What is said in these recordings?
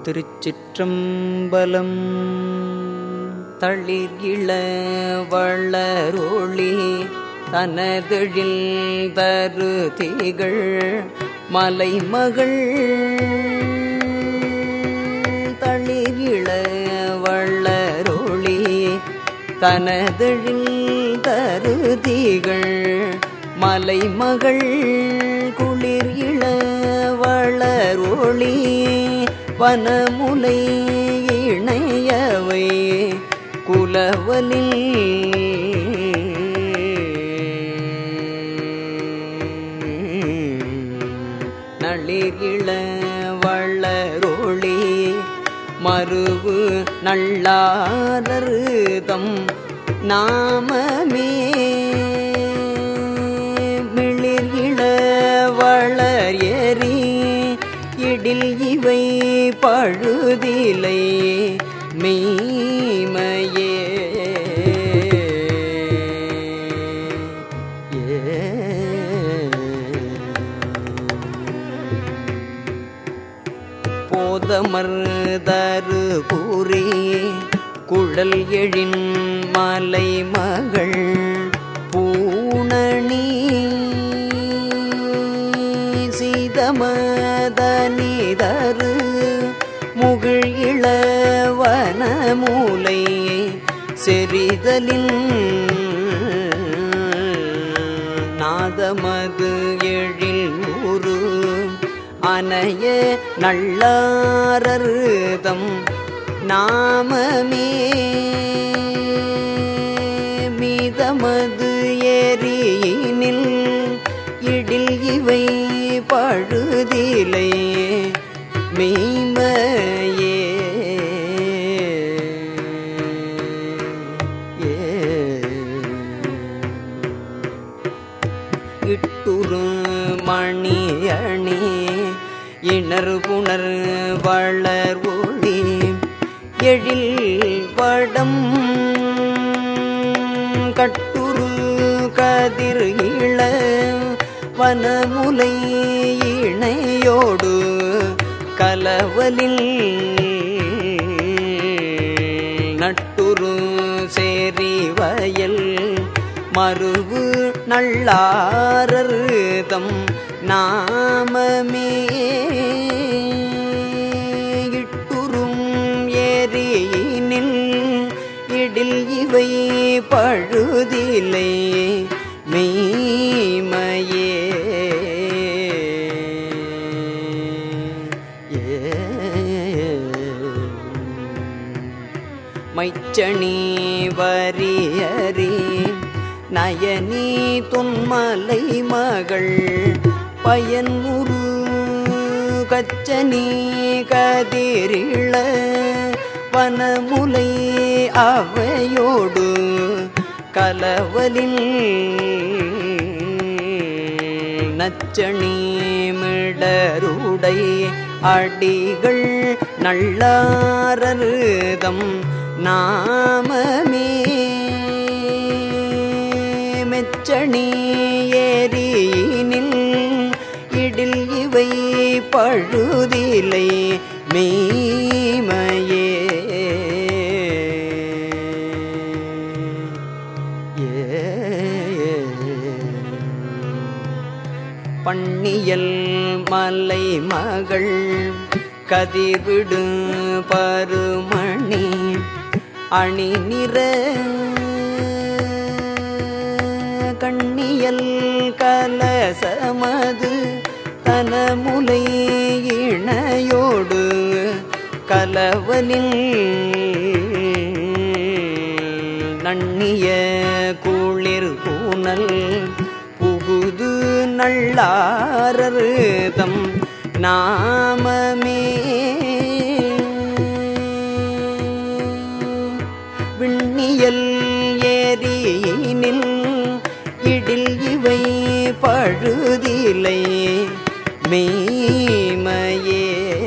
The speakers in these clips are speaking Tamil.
திருச்சிற்றம்பலம் தளிர் இள வளரொளி தனதெழில் தரு திகழ் மலைமகள் தளிர் இள வளரொளி தனதெழில் தரு திகழ் மலைமகள் குளிர் இள வளரொளி வனமுலை இணையவை குலவலில் நளிரிள வளரொளி மருவு நல்லாரருதம் நாமமே மிளிர் இள வளர் எரி இடில் இவை பழுதிலை மெய்மையே போதமர்தரு கூறி குழல் எழின் மலை மகள் பூணணி சீதமதனிதரு முகிழ் இளவன மூலை செறிதலின் நாதமது எழில் ஊரு அனைய நல்லாரருதம் நாமமே மீதமது ஏரியினில் இடில் இவை பழுதிலை மெய்மையே இட்டுரு மணி அணி இணர் புணர் வளர் ஒளி எழில் வடம் கட்டுரு கதிர் இள வனமுலை இணையோடு கலவலில் நட்டுரு சேரி வயல் மருவு நல்லாரருதம் நாமமே இட்டுரும் ஏரியினில் இடில் இவை பழுதிலை மெய்மையே மைச்சணி வரியறி நயனி தொன்மலை மகள் பயன்முரு கச்சனி கதிரிள வனமுலை அவையோடு கலவலில் நச்சணி மிடருடை அடிகள் நல்லாரருதம் நாமமே மெச்சணி ஏரியினில் இடில் இவை பழுதிலை மெய்மையே பண்ணியல் மலை மகள் கதிர்விடு பருமணி அணி நிற கண்ணியல் கலசமது தனமுலை இணையோடு கலவலில் நன்னிய குளிர் கூனல் புகுது நல்லாரருதம் நாமமே விண்ணியல் ஏரியினில் இடில் இவை பழுதிலை மெய்மையே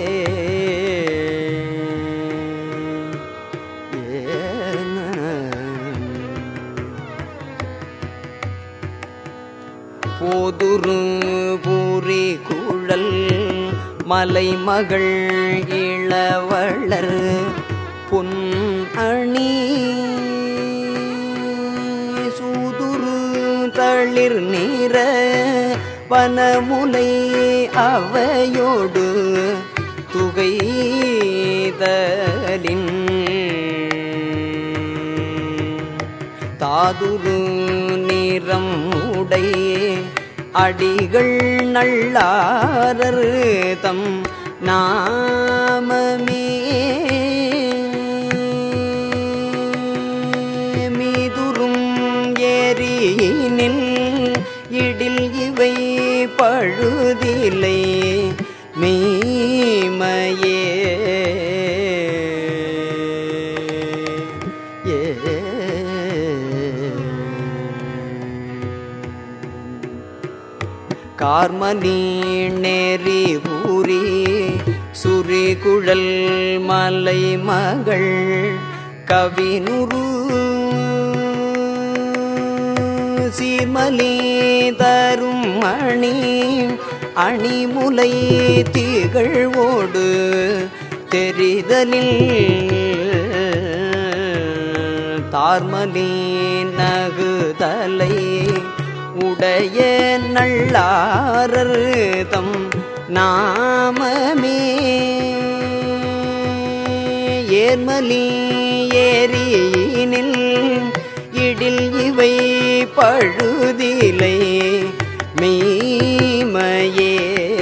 போதுரு பூரி குழல் மலைமகள் இளவ வளர் பொன் அணி சூதுரு தளிர் நீர வனமுலை அவையோடு துகைதலின் தாதுரு நிறம் உடை அடிகள் நல்லாரர் தம் நாமமே மீதுரும் ஏரியினில் இடில் இவை பழுதிலை மெய்மையே கார்மணி நெறி ஊரி சுரி குழல் மலை மகள் கவினுரு சீர்மலி தரும் மணி அணிமுலை திகழ்வோடு தெரிதலில் தார்மலி நகுதலை உடைய நல்லாரர் தம் நாமமே ஏர்மலி ஏரியினில் இடில் இவை பழுதிலை மெய்மையே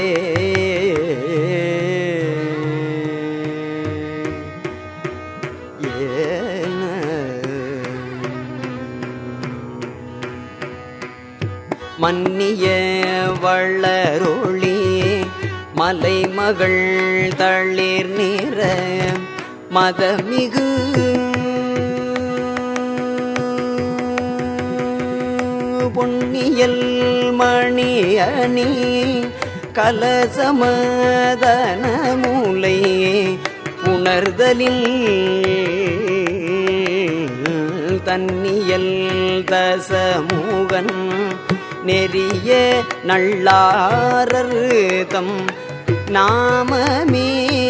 மன்னிய வளரொளி மலைமகள் தளிர் நிற மதமிகு பொன்னியல் மணி அணி கலசமதன மூலை புணர்தலில் தன்னியல் தசமுகன் நெறிய நல்லாரர் தம் நாமமே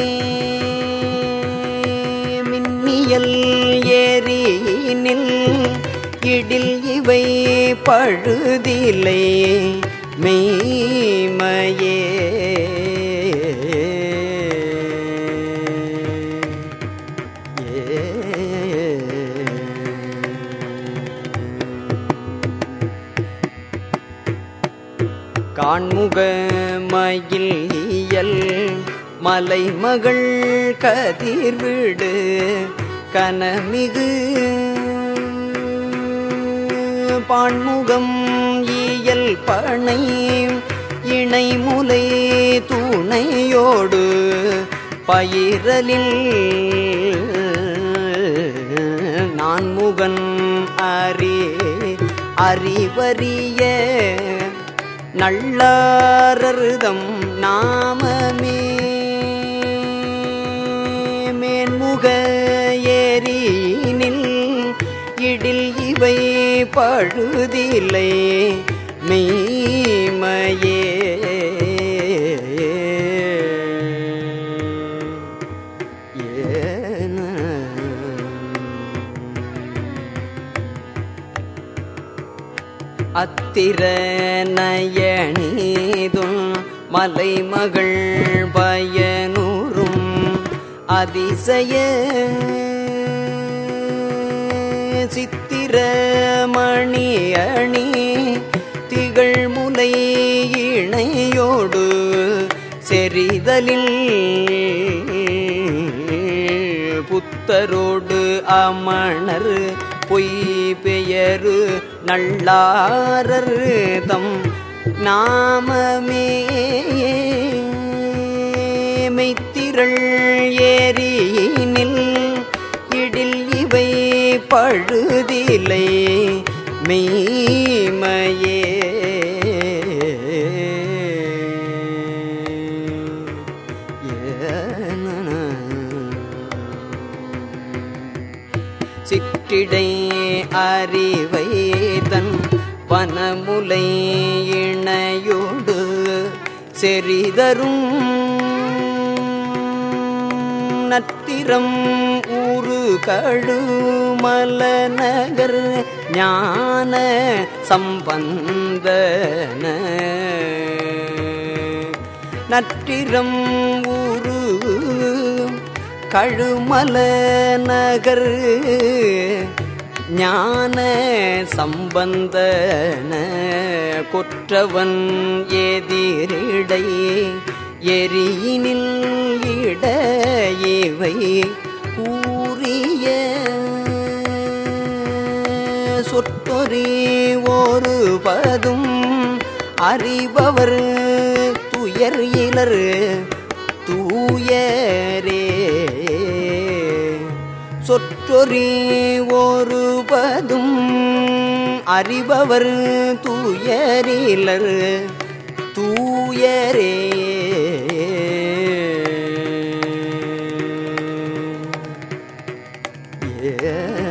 மின்னியல் ஏரியினில் இடில் இவை பழுதிலை மெய்மையே காண்முக மயில் இயல் மலைமகள் கதிர்விடு கனமிகு பாண்முகம் இயல் பனை இணைமுலை துணையோடு பயிரலில் நான்முகன் அறி அறிவறிய நல்லாரருதம் நாமமே மேன்முக ஏரியினில் இடில் இவை பழுதிலை மெய்மையே அத்திர நயனீதும் மலைமகள் பயனூரும் அதிசய சித்திர மணி அணி திகழ் முலை இணையோடு செறிதலில் புத்தரோடு அமணர் பொய் பெயரு நல்லாரர் தம் நாமமே மெய்த்திரள் ஏரியினில் இடில் இவை பழுதிலை மெய்மையே சிற்றிடை அறிவை தன் வனமுலை இணையோடு செறிதரும் நத்திரம் ஊரு கழுமல நகர் ஞான சம்பந்தன நற்றிரம் ஊரு கழுமல நகர் ஞான சம்பந்தன கொற்றவன் எதிரிடை எரியினில் இட இவை கூறிய சொற்பொறி ஒரு பதும் அறிபவர் துயர் இலர் தூயரே சொற்றொறி ஒரு பதும் அறிபவர் தூயரிலர் தூயரே ஏ